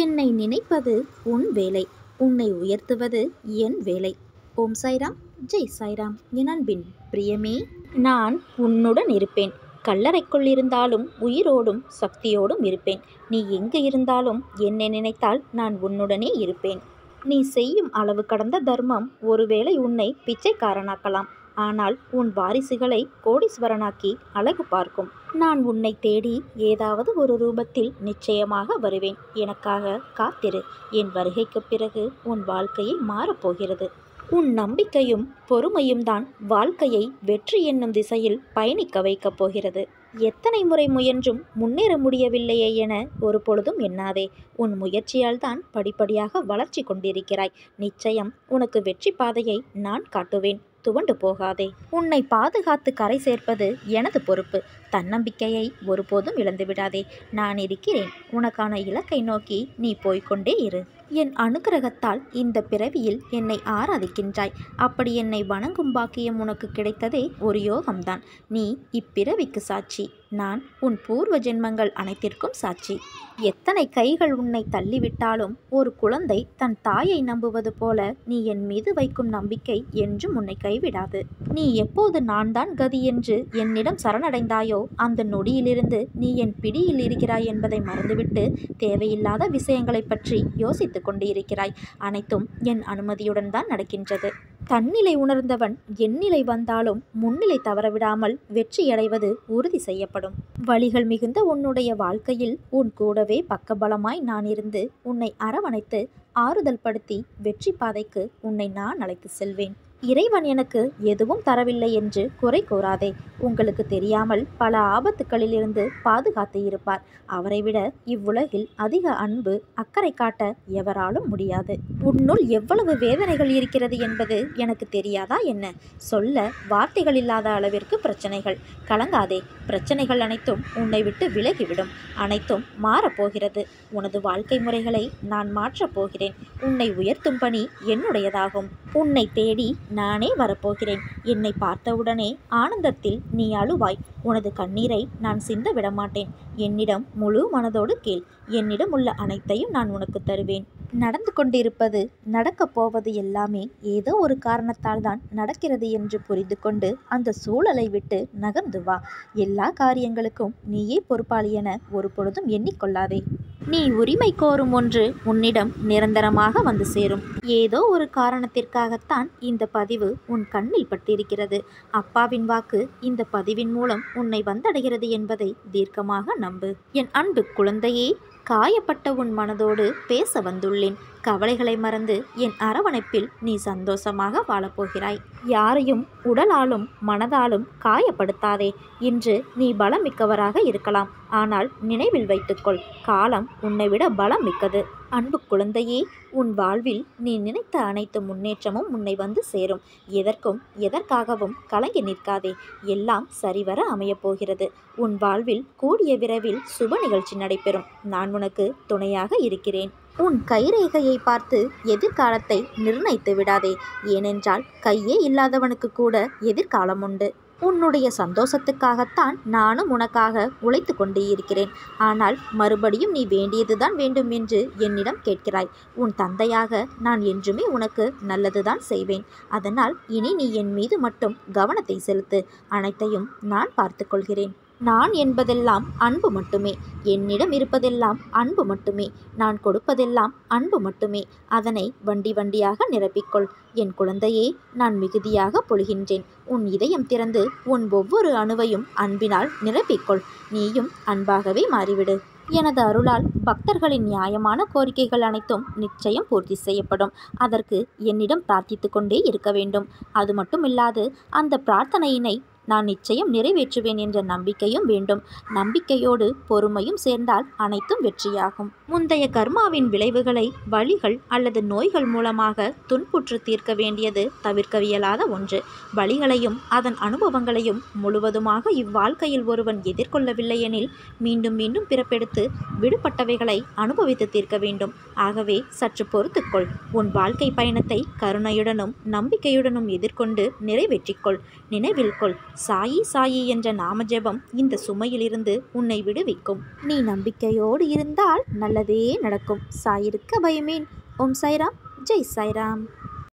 என்னை நினைப்பது உன் வேலை உன்னை உயர்த்துவது என் வேலை ஓம் சாய்ராம் ஜெய் சாய்ராம் என் அன்பின் பிரியமே நான் உன்னுடன் இருப்பேன் கல்லறைக்குள் இருந்தாலும் உயிரோடும் சக்தியோடும் இருப்பேன் நீ எங்கு இருந்தாலும் என்னை நினைத்தால் நான் உன்னுடனே இருப்பேன் நீ செய்யும் அளவு கடந்த தர்மம் ஒருவேளை உன்னை பிச்சைக்காரனாக்கலாம் ஆனால் உன் வாரிசுகளை கோடீஸ்வரனாக்கி அழகு பார்க்கும் நான் உன்னை தேடி ஏதாவது ஒரு ரூபத்தில் நிச்சயமாக வருவேன் எனக்காக காத்திரு என் வருகைக்குப் பிறகு உன் வாழ்க்கையை மாறப்போகிறது உன் நம்பிக்கையும் பொறுமையும் தான் வாழ்க்கையை வெற்றி என்னும் திசையில் பயணிக்க வைக்கப் போகிறது எத்தனை முறை முயன்றும் முன்னேற முடியவில்லையே என ஒரு பொழுதும் எண்ணாதே உன் முயற்சியால் தான் படிப்படியாக வளர்ச்சி கொண்டிருக்கிறாய் நிச்சயம் உனக்கு வெற்றி பாதையை நான் காட்டுவேன் துவண்டு போகாதே உன்னை பாதுகாத்து கரை சேர்ப்பது எனது பொறுப்பு தன்னம்பிக்கையை ஒருபோதும் இழந்து விடாதே நான் இருக்கிறேன் உனக்கான இலக்கை நோக்கி நீ போய்க்கொண்டே இரு என் அனுகிரகத்தால் இந்த பிறவியில் என்னை ஆராதிக்கின்றாய் அப்படி என்னை வணங்கும் பாக்கியம் உனக்கு கிடைத்ததே ஒரு யோகம்தான் நீ இப்பிறவிக்கு சாட்சி நான் உன் பூர்வ ஜென்மங்கள் அனைத்திற்கும் சாட்சி எத்தனை கைகள் உன்னை தள்ளிவிட்டாலும் ஒரு குழந்தை தன் தாயை நம்புவது போல நீ என் மீது வைக்கும் நம்பிக்கை என்றும் உன்னை கைவிடாது நீ எப்போது நான் தான் கதி என்று என்னிடம் சரணடைந்தாயோ அந்த நொடியிலிருந்து நீ என் பிடியில் இருக்கிறாய் என்பதை மறந்துவிட்டு தேவையில்லாத விஷயங்களை பற்றி யோசித்துக் கொண்டு இருக்கிறாய் அனைத்தும் என் அனுமதியுடன் தான் நடக்கின்றது தன்னிலை உணர்ந்தவன் எந்நிலை வந்தாலும் முன்னிலை தவறவிடாமல் வெற்றியடைவது உறுதி செய்யப்படும் வழிகள் மிகுந்த உன்னுடைய வாழ்க்கையில் உன் கூடவே பக்கபலமாய் நான் இருந்து உன்னை அரவணைத்து ஆறுதல் படுத்தி வெற்றி பாதைக்கு உன்னை நான் அழைத்து செல்வேன் இறைவன் எனக்கு எதுவும் தரவில்லை என்று குறை கூறாதே உங்களுக்கு தெரியாமல் பல ஆபத்துக்களிலிருந்து பாதுகாத்து இருப்பார் அவரை விட இவ்வுலகில் அதிக அன்பு அக்கறை காட்ட எவராலும் முடியாது உன்னுள் எவ்வளவு வேதனைகள் இருக்கிறது என்பது எனக்கு தெரியாதா என்ன சொல்ல வார்த்தைகள் இல்லாத அளவிற்கு பிரச்சனைகள் கலங்காதே பிரச்சனைகள் அனைத்தும் உன்னை விட்டு விலகிவிடும் அனைத்தும் மாறப்போகிறது உனது வாழ்க்கை முறைகளை நான் மாற்றப் போகிறேன் உன்னை உயர்த்தும் பணி என்னுடையதாகும் உன்னை தேடி நானே வரப்போகிறேன் என்னை பார்த்தவுடனே ஆனந்தத்தில் நீ அழுவாய் உனது கண்ணீரை நான் சிந்த விடமாட்டேன் என்னிடம் முழு மனதோடு கேள் என்னிடம் உள்ள அனைத்தையும் நான் உனக்கு தருவேன் நடந்து கொண்டிருப்பது நடக்கப் போவது எல்லாமே ஏதோ ஒரு காரணத்தால் தான் நடக்கிறது என்று புரிந்து கொண்டு அந்த சூழலை விட்டு நகர்ந்து வா எல்லா காரியங்களுக்கும் நீயே பொறுப்பாளி என ஒரு பொழுதும் எண்ணிக்கொள்ளாதே நீ உரிமை கோரும் ஒன்று உன்னிடம் நிரந்தரமாக வந்து சேரும் ஏதோ ஒரு காரணத்திற்காகத்தான் இந்த பதிவு உன் கண்ணில் பட்டிருக்கிறது அப்பாவின் வாக்கு இந்த பதிவின் மூலம் உன்னை வந்தடைகிறது என்பதை தீர்க்கமாக நம்பு என் அன்பு குழந்தையே காயப்பட்ட உன் மனதோடு பேச வந்துள்ளேன் கவலைகளை மறந்து என் அரவணைப்பில் நீ சந்தோஷமாக வாழப்போகிறாய் யாரையும் உடலாலும் மனதாலும் காயப்படுத்தாதே இன்று நீ பலம் மிக்கவராக இருக்கலாம் ஆனால் நினைவில் வைத்துக்கொள் காலம் உன்னை விட பலம் மிக்கது அன்பு குழந்தையே உன் வாழ்வில் நீ நினைத்த அனைத்து முன்னேற்றமும் உன்னை வந்து சேரும் எதற்கும் எதற்காகவும் கலங்கி நிற்காதே எல்லாம் சரிவர அமையப் போகிறது உன் வாழ்வில் கூடிய விரைவில் சுப நிகழ்ச்சி நடைபெறும் நான் உனக்கு துணையாக இருக்கிறேன் உன் கைரேகையை பார்த்து எதிர்காலத்தை நிர்ணயித்து விடாதே ஏனென்றால் கையே இல்லாதவனுக்கு கூட எதிர்காலம் உண்டு உன்னுடைய சந்தோஷத்துக்காகத்தான் நானும் உனக்காக உழைத்து கொண்டு இருக்கிறேன் ஆனால் மறுபடியும் நீ வேண்டியதுதான் வேண்டும் என்று என்னிடம் கேட்கிறாய் உன் தந்தையாக நான் என்றுமே உனக்கு நல்லதுதான் செய்வேன் அதனால் இனி நீ என் மீது மட்டும் கவனத்தை செலுத்து அனைத்தையும் நான் பார்த்துக்கொள்கிறேன் நான் என்பதெல்லாம் அன்பு மட்டுமே என்னிடம் இருப்பதெல்லாம் அன்பு மட்டுமே நான் கொடுப்பதெல்லாம் அன்பு மட்டுமே அதனை வண்டி வண்டியாக நிரப்பிக்கொள் என் குழந்தையே நான் மிகுதியாக பொழிகின்றேன் உன் இதயம் திறந்து உன் ஒவ்வொரு அணுவையும் அன்பினால் நிரப்பிக்கொள் நீயும் அன்பாகவே மாறிவிடு எனது அருளால் பக்தர்களின் நியாயமான கோரிக்கைகள் அனைத்தும் நிச்சயம் பூர்த்தி செய்யப்படும் அதற்கு என்னிடம் பிரார்த்தித்து கொண்டே இருக்க வேண்டும் அது மட்டுமில்லாது அந்த பிரார்த்தனையினை நான் நிச்சயம் நிறைவேற்றுவேன் என்ற நம்பிக்கையும் வேண்டும் நம்பிக்கையோடு பொறுமையும் சேர்ந்தால் அனைத்தும் வெற்றியாகும் முந்தைய கர்மாவின் விளைவுகளை வழிகள் அல்லது நோய்கள் மூலமாக துன்புற்று தீர்க்க வேண்டியது தவிர்க்கவியலாத ஒன்று வழிகளையும் அதன் அனுபவங்களையும் முழுவதுமாக இவ்வாழ்க்கையில் ஒருவன் எதிர்கொள்ளவில்லை எனில் மீண்டும் மீண்டும் பிறப்பெடுத்து விடுபட்டவைகளை அனுபவித்து தீர்க்க வேண்டும் ஆகவே சற்று பொறுத்துக்கொள் உன் வாழ்க்கை பயணத்தை கருணையுடனும் நம்பிக்கையுடனும் எதிர்கொண்டு நிறைவேற்றிக்கொள் நினைவில் கொள் சாயி சாயி என்ற நாம ஜெபம் இந்த சுமையிலிருந்து உன்னை விடுவிக்கும் நீ நம்பிக்கையோடு இருந்தால் நல்லதே நடக்கும் சாயிருக்க பயமேன் ஓம் சாய்ராம் ஜெய் சாய்ராம்